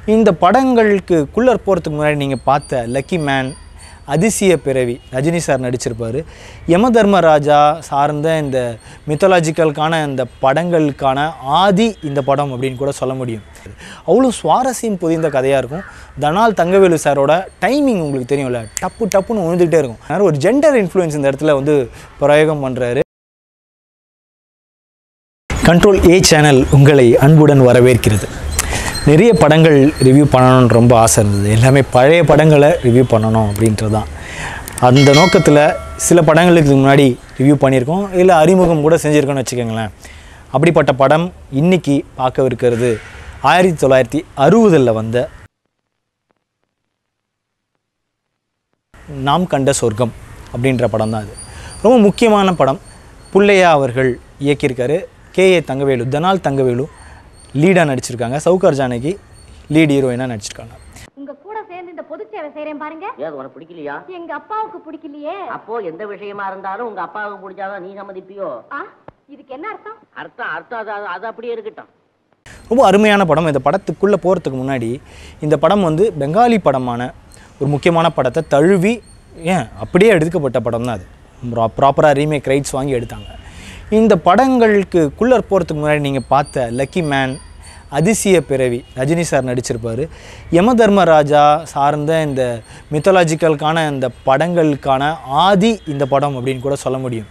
இந்த படங்களுக்கு குள்ளர் போகிறதுக்கு முன்னாடி நீங்கள் பார்த்த லக்கி மேன் அதிசய பிறவி ரஜினி சார் நடிச்சிருப்பார் யம தர்மராஜா சார்ந்த இந்த மித்தாலஜிக்கலுக்கான இந்த படங்களுக்கான ஆதி இந்த படம் அப்படின்னு கூட சொல்ல முடியும் அவ்வளோ சுவாரஸ்யம் பொதிந்த கதையாக இருக்கும் தனால் தங்கவேலு சாரோட டைமிங் உங்களுக்கு தெரியும்ல டப்பு டப்புன்னு உழுந்துகிட்டே இருக்கும் அதனால ஒரு ஜெண்டர் இன்ஃப்ளூயன்ஸ் இந்த இடத்துல வந்து பிரயோகம் பண்ணுறாரு கண்ட்ரோல் ஏ சேனல் உங்களை அன்புடன் வரவேற்கிறது நிறைய படங்கள் ரிவ்யூ பண்ணணும்னு ரொம்ப ஆசை இருந்தது எல்லாமே பழைய படங்களை ரிவ்யூ பண்ணணும் அப்படின்றது தான் அந்த நோக்கத்தில் சில படங்களுக்கு முன்னாடி ரிவ்யூ பண்ணியிருக்கோம் இல்லை அறிமுகம் கூட செஞ்சுருக்கோம்னு வச்சுக்கோங்களேன் அப்படிப்பட்ட படம் இன்னைக்கு பார்க்கவிருக்கிறது ஆயிரத்தி தொள்ளாயிரத்தி அறுபதில் வந்த நாம் கண்ட சொர்க்கம் அப்படின்ற படம் தான் அது ரொம்ப முக்கியமான படம் புள்ளையா அவர்கள் இயக்கியிருக்காரு கே ஏ தங்கவேலு தனால் தங்கவேலு லீடாக நடிச்சிருக்காங்க சவுகார் ஜானகி லீட் ஹீரோயினாக நடிச்சிருக்காங்க உங்க கூட சேர்ந்து இந்த பொது சேவை செய்யறேன் பாருங்க ஏது உனக்கு பிடிக்கலையா எங்க அப்பாவுக்கு பிடிக்கலையே அப்போ எந்த விஷயமா இருந்தாலும் உங்க அப்பாவுக்கு பிடிச்சாதான் நீ சம்மதிப்பியோ ஆ இதுக்கு என்ன அர்த்தம் அர்த்தம் அர்த்தம் அது அது- அது அப்படியே இருக்கட்டும் ரொம்ப அருமையான படம் இந்த படத்துக்குள்ளே போகிறதுக்கு முன்னாடி இந்த படம் வந்து பெங்காலி படமான ஒரு முக்கியமான படத்தை தழுவி ஏன் அப்படியே எடுக்கப்பட்ட படம் தான் அது ப்ராப்பராக ரீமேக் ரைட்ஸ் வாங்கி எடுத்தாங்க இந்த படங்களுக்கு குள்ளர் போகிறதுக்கு முன்னாடி நீங்கள் பார்த்த லக்கி மேன் அதிசய பிறவி ரஜினி சார் நடிச்சிருப்பார் யம தர்மராஜா சார்ந்த இந்த மித்தாலஜிக்கலுக்கான இந்த படங்களுக்கான ஆதி இந்த படம் அப்படின்னு கூட சொல்ல முடியும்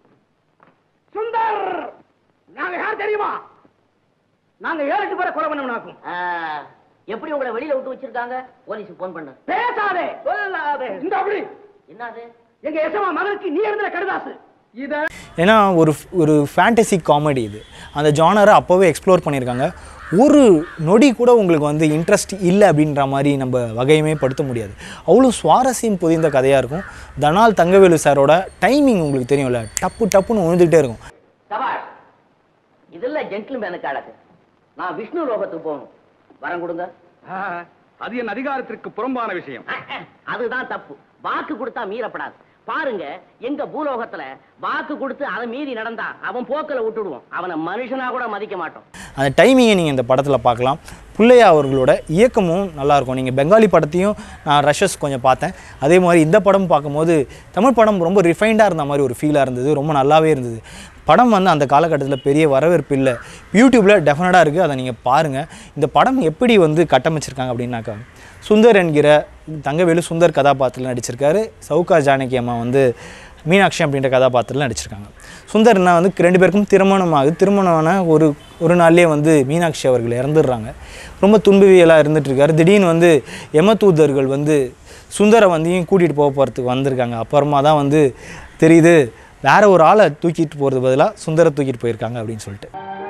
சுந்தர் நாங்க யார் தெரியுமா நாங்க ஏழு எட்டு பேரை கொலை பண்ணவனாக்கும் ஆ, எப்படி உங்களை வெளியில விட்டு வச்சிருக்காங்க போலீஸுக்கு போன் பண்ணு பேசாதே சொல்லாதே இந்த அப்படி என்னது எங்க எசமா மகனுக்கு நீ எழுதுற கடுதாசு இத ஏன்னா ஒரு ஒரு ஃபேண்டசி காமெடி இது அந்த ஜானரை அப்போவே எக்ஸ்ப்ளோர் பண்ணியிருக்காங்க ஒரு நொடி கூட உங்களுக்கு வந்து இன்ட்ரெஸ்ட் இல்லை அப்படின்ற மாதிரி நம்ம வகையுமே படுத்த முடியாது அவ்வளோ சுவாரஸ்யம் பொதிந்த கதையாக இருக்கும் தனால் தங்கவேலு சாரோட டைமிங் உங்களுக்கு தெரியும்ல டப்பு டப்புன்னு உழுந்துகிட்டே இருக்கும் சபாஷ் இதுல ஜென்டில்மேனுக்கு அழகு நான் விஷ்ணு லோகத்துக்கு போகணும் வரம் கொடுங்க அது என் அதிகாரத்திற்கு புறம்பான விஷயம் அஹ், அஹ், அதுதான் தப்பு வாக்கு கொடுத்தா மீறப்படாது பாருங்க எங்க பூலோகத்துல வாக்கு கொடுத்து அதை மீறி நடந்தா அவன் போக்கில விட்டுடுவோம் அவனை மனுஷனா கூட மதிக்க மாட்டோம் அந்த டைமிங்கை நீங்கள் இந்த படத்தில் பார்க்கலாம் புள்ளையா அவர்களோட இயக்கமும் நல்லாயிருக்கும் நீங்கள் பெங்காலி படத்தையும் நான் ரஷஸ் கொஞ்சம் பார்த்தேன் அதே மாதிரி இந்த படம் பார்க்கும்போது தமிழ் படம் ரொம்ப ரிஃபைண்டாக இருந்த மாதிரி ஒரு ஃபீலாக இருந்தது ரொம்ப நல்லாவே இருந்தது படம் வந்து அந்த காலகட்டத்தில் பெரிய வரவேற்பு இல்லை யூடியூப்பில் டெஃபினட்டாக இருக்குது அதை நீங்கள் பாருங்கள் இந்த படம் எப்படி வந்து கட்டமைச்சிருக்காங்க அப்படின்னாக்கா சுந்தர் என்கிற தங்கவேலு சுந்தர் கதாபாத்திரத்தில் நடிச்சிருக்காரு சவுகா ஜானகி அம்மா வந்து மீனாட்சி அப்படின்ற கதாபாத்திரத்தில் நடிச்சிருக்காங்க சுந்தர்னா வந்து ரெண்டு பேருக்கும் திருமணம் ஆகுது திருமணமான ஒரு ஒரு நாள்லேயே வந்து மீனாட்சி அவர்கள் இறந்துடுறாங்க ரொம்ப துன்பவியலாக இருந்துட்டு இருக்காரு திடீர்னு வந்து யமதூதர்கள் வந்து சுந்தரை வந்தையும் கூட்டிகிட்டு போக போகிறதுக்கு வந்திருக்காங்க அப்புறமா தான் வந்து தெரியுது வேற ஒரு ஆளை தூக்கிட்டு போகிறது பதிலாக சுந்தரை தூக்கிட்டு போயிருக்காங்க அப்படின்னு சொல்லிட்டு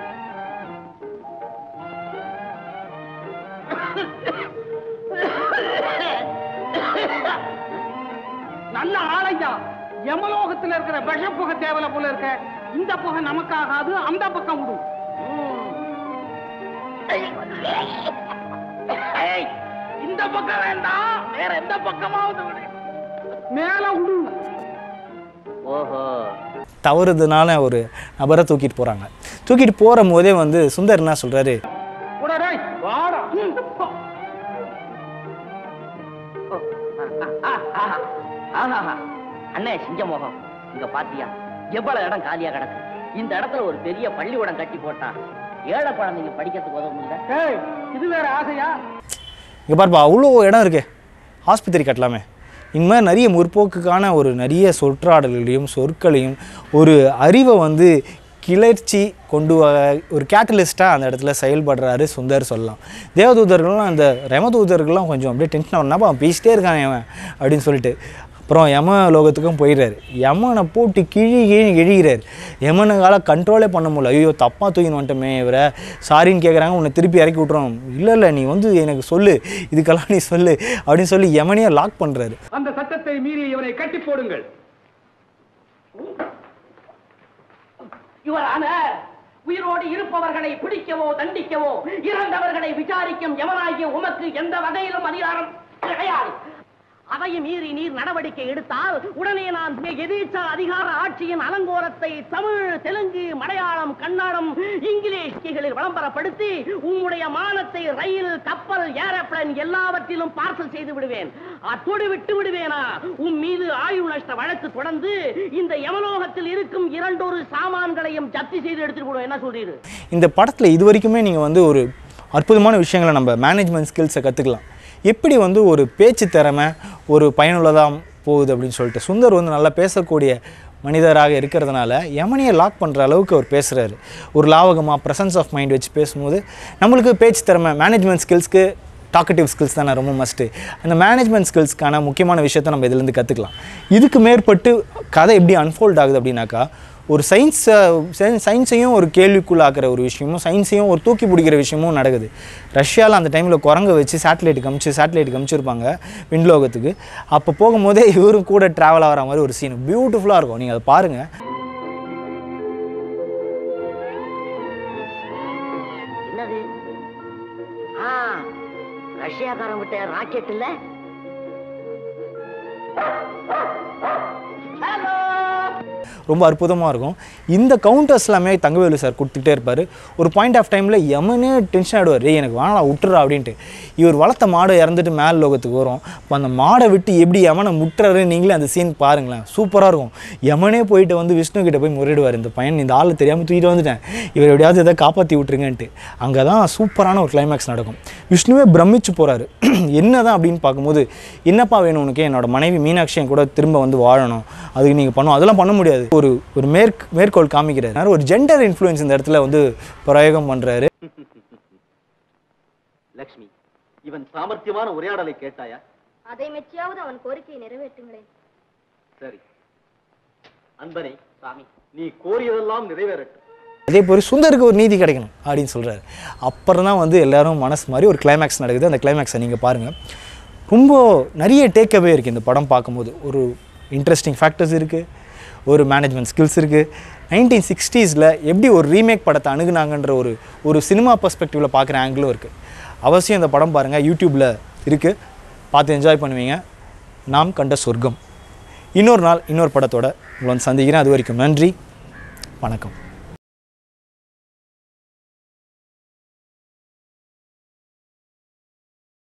நல்ல ஆளையா யமலோகத்துல இருக்கிற விஷ புகை தேவலை போல இருக்க இந்த புகை நமக்காகாது அந்த பக்கம் விடும் ஏய், இந்த பக்கம் வேண்டாம் வேற எந்த பக்கமாவது விடு மேல விடு ஓஹோ தவறுதனால ஒரு நபரை தூக்கிட்டு போகிறாங்க தூக்கிட்டு போகிற போதே வந்து சுந்தர் என்ன சொல்கிறாரு உடா டேய், வாடா ம். ஆஹாஹா. அண்ணே சிங்கமோகம் இங்க பாத்தியா எவ்வளவு இடம் காலியா கிடக்கு இந்த இடத்துல ஒரு பெரிய பள்ளிக்கூடம் கட்டி போட்டா ஏழை குழந்தைங்க படிக்கிறதுக்கு உதவும் இல்ல ஏய், இது வேற ஆசையா இங்கே பாருப்பா அவ்வளோ இடம் இருக்கே ஆஸ்பத்திரி கட்டலாமே இந்த மாதிரி நிறைய முற்போக்குக்கான ஒரு நிறைய சொற்றாடல்களையும் சொற்களையும் ஒரு அறிவை வந்து கிளர்ச்சி கொண்டு வ ஒரு கேட்டலிஸ்ட்டாக அந்த இடத்துல செயல்படுறாரு சுந்தர் சொல்லலாம் தேவதூதர்களும் அந்த ரெமதூதர்கள்லாம் கொஞ்சம் அப்படியே டென்ஷன் ஆகணும்னா அவன் பேசிட்டே இருக்கான் அவன் அப்படின்னு சொல்லிட்டு அப்புறம் யம லோகத்துக்கும் போயிடுறாரு யமனை போட்டு கிழி கிழி கிழிகிறார் யமனுக்கால கண்ட்ரோலே பண்ண முடியல ஐயோ தப்பாக தூக்கின்னு வந்துட்டோமே இவரை சாரின்னு கேட்குறாங்க உன்னை திருப்பி இறக்கி விட்றோம் இல்லை இல்லை நீ வந்து எனக்கு சொல்லு இதுக்கெல்லாம் நீ சொல்லு அப்படின்னு சொல்லி யமனையே லாக் பண்ணுறாரு அந்த சட்டத்தை மீறி இவனை கட்டி போடுங்கள் யுவரான உயிரோடு இருப்பவர்களை பிடிக்கவோ தண்டிக்கவோ இறந்தவர்களை விசாரிக்கும் எவனாகிய உமக்கு எந்த வகையிலும் அதிகாரம் கிடையாது அதையும் மீறி நீர் நடவடிக்கை எடுத்தால் உடனே நான் எதிர்ச்சா அதிகார ஆட்சியின் அலங்கோலத்தை தமிழ் தெலுங்கு மலையாளம் கன்னடம் இங்கிலீஷ் கீகளில் விளம்பரப்படுத்தி உம்முடைய மானத்தை ரயில் கப்பல் ஏரோப்ளேன் எல்லாவற்றிலும் பார்சல் செய்து விடுவேன் அத்தோடு விட்டு விடுவேனா உன் மீது ஆயுள் நஷ்ட வழக்கு தொடர்ந்து இந்த யமலோகத்தில் இருக்கும் இரண்டொரு சாமான்களையும் ஜப்தி செய்து எடுத்துட்டு போடுவேன் என்ன சொல்றீரு இந்த படத்தில் இது வரைக்குமே நீங்கள் வந்து ஒரு அற்புதமான விஷயங்களை நம்ம மேனேஜ்மெண்ட் ஸ்கில்ஸை கற்றுக்கலாம் எப்படி வந்து ஒரு பேச்சு திறமை ஒரு பயனுள்ளதாக போகுது அப்படின்னு சொல்லிட்டு சுந்தர் வந்து நல்லா பேசக்கூடிய மனிதராக இருக்கிறதுனால யமனியை லாக் பண்ணுற அளவுக்கு அவர் பேசுகிறாரு ஒரு லாவகமாக ப்ரெசன்ஸ் ஆஃப் மைண்ட் வச்சு பேசும்போது நம்மளுக்கு பேச்சு திறமை மேனேஜ்மெண்ட் ஸ்கில்ஸ்க்கு டாக்கட்டிவ் ஸ்கில்ஸ் தானே ரொம்ப மஸ்ட்டு அந்த மேனேஜ்மெண்ட் ஸ்கில்ஸ்க்கான முக்கியமான விஷயத்தை நம்ம இதுலேருந்து கற்றுக்கலாம் இதுக்கு மேற்பட்டு கதை எப்படி அன்ஃபோல்ட் ஆகுது அப்படின்னாக்கா ஒரு சயின்ஸை சயின்ஸையும் ஒரு கேள்விக்குள்ளாக்குற ஒரு விஷயமும் சயின்ஸையும் ஒரு தூக்கி பிடிக்கிற விஷயமும் நடக்குது ரஷ்யாவில் அந்த டைமில் குரங்க வச்சு சேட்டலைட் காமிச்சு சேட்டலைட் காமிச்சிருப்பாங்க விண்லோகத்துக்கு அப்போ போகும்போதே இவரும் கூட ட்ராவல் ஆகிற மாதிரி ஒரு சீன் பியூட்டிஃபுல்லாக இருக்கும் நீங்கள் அதை பாருங்கள் என்னது ஆ ரஷ்யாக்காரன் விட்ட ராக்கெட் இல்ல ஹலோ ரொம்ப அற்புதமாக இருக்கும் இந்த கவுண்டர்ஸ் எல்லாமே தங்கவேலு சார் கொடுத்துக்கிட்டே இருப்பார் ஒரு பாயிண்ட் ஆஃப் டைமில் எமனே டென்ஷன் ஆகிடுவார் "ஏய், எனக்கு வேணாம் விட்டுறா அப்படின்ட்டு இவர் வளர்த்த மாடு இறந்துட்டு மேல் லோகத்துக்கு வரும் அப்போ அந்த மாடை விட்டு எப்படி யமனை முட்டுறாரு நீங்களே அந்த சீன் பாருங்களேன் சூப்பராக இருக்கும் யமனே போயிட்டு வந்து விஷ்ணு கிட்ட போய் முறையிடுவார் இந்த பையன் இந்த ஆள் தெரியாமல் தூக்கிட்டு வந்துட்டேன் இவர் எப்படியாவது எதை காப்பாற்றி விட்டுருங்கன்ட்டு அங்கே தான் சூப்பரான ஒரு கிளைமேக்ஸ் நடக்கும் விஷ்ணுவே பிரமிச்சு போகிறாரு என்னதான் அப்படின்னு பார்க்கும்போது என்னப்பா வேணும் உனக்கு என்னோட மனைவி மீனாட்சி என் கூட திரும்ப வந்து வாழணும் அதுக்கு நீங்கள் பண்ணணும் அதெல்லாம் பண்ண முடியாது ஒரு ஒரு மேற்கு மேற்கோள் காமிக்கிறார் ஒரு ஜெண்டர் இன்ஃப்ளூயன்ஸ் இந்த இடத்துல வந்து பிரயோகம் பண்ணுறாரு லக்ஷ்மி இவன் சாமர்த்தியமான உரையாடலை கேட்டாயா அதை மெச்சியாவது அவன் கோரிக்கையை நிறைவேற்றுங்களேன் சரி அன்பனே சாமி நீ கோரியதெல்லாம் நிறைவேறட்டும் அதே போல் சுந்தருக்கு ஒரு நீதி கிடைக்கணும் அப்படின்னு சொல்கிறாரு அப்புறம் தான் வந்து எல்லாரும் மனசு மாதிரி ஒரு கிளைமேக்ஸ் நடக்குது அந்த கிளைமேக்ஸை நீங்கள் பாருங்கள் ரொம்ப நிறைய டேக்அவே இருக்குது இந்த படம் பார்க்கும்போது ஒரு இன்ட்ரெஸ்டிங் ஃபேக்டர்ஸ் இருக்குது ஒரு மேனேஜ்மெண்ட் ஸ்கில்ஸ் இருக்குது நைன்டீன் சிக்ஸ்டீஸில் எப்படி ஒரு ரீமேக் படத்தை அணுகுனாங்கன்ற ஒரு ஒரு சினிமா பர்ஸ்பெக்டிவில் பார்க்குற ஆங்கிளும் இருக்குது அவசியம் இந்த படம் பாருங்கள் யூடியூப்பில் இருக்குது பார்த்து என்ஜாய் பண்ணுவீங்க நாம் கண்ட சொர்க்கம் இன்னொரு நாள் இன்னொரு படத்தோட உங்களை வந்து சந்திக்கிறேன் அது வரைக்கும் நன்றி வணக்கம்